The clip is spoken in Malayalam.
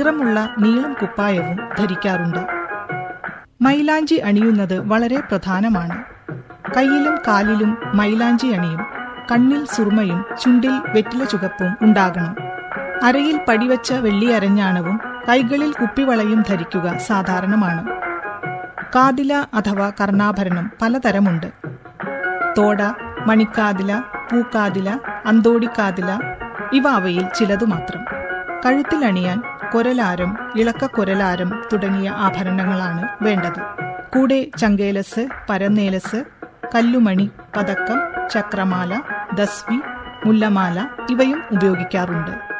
നിറമുള്ള നീളം കുപ്പായവും ധരിക്കാറുണ്ട് മൈലാഞ്ചി അണിയുന്നത് വളരെ പ്രധാനമാണ് കയ്യിലും കാലിലും മൈലാഞ്ചി അണിയും കണ്ണിൽ സുർമയും ചുണ്ടിൽ വെറ്റില ചുവപ്പും ഉണ്ടാകണം അരയിൽ പടിവച്ച വെള്ളി അരഞ്ഞാണവും കൈകളിൽ കുപ്പിവളയും ധരിക്കുക സാധാരണമാണ് കാതില അഥവാ കർണാഭരണം പലതരമുണ്ട് തോട മണിക്കാതില പൂക്കാതില അന്തോടിക്കാതില ഇവ അവയിൽ ചിലതു മാത്രം കഴുത്തിൽ അണിയാൻ കൊരലാരം ഇളക്ക കൊരലാരം തുടങ്ങിയ ആഭരണങ്ങളാണ് വേണ്ടത് കൂടെ ചങ്കേലസ് പരന്നേലസ് കല്ലുമണി പതക്കം ചക്രമാല ദസ്വി മുല്ലമാല ഇവയും ഉപയോഗിക്കാറുണ്ട്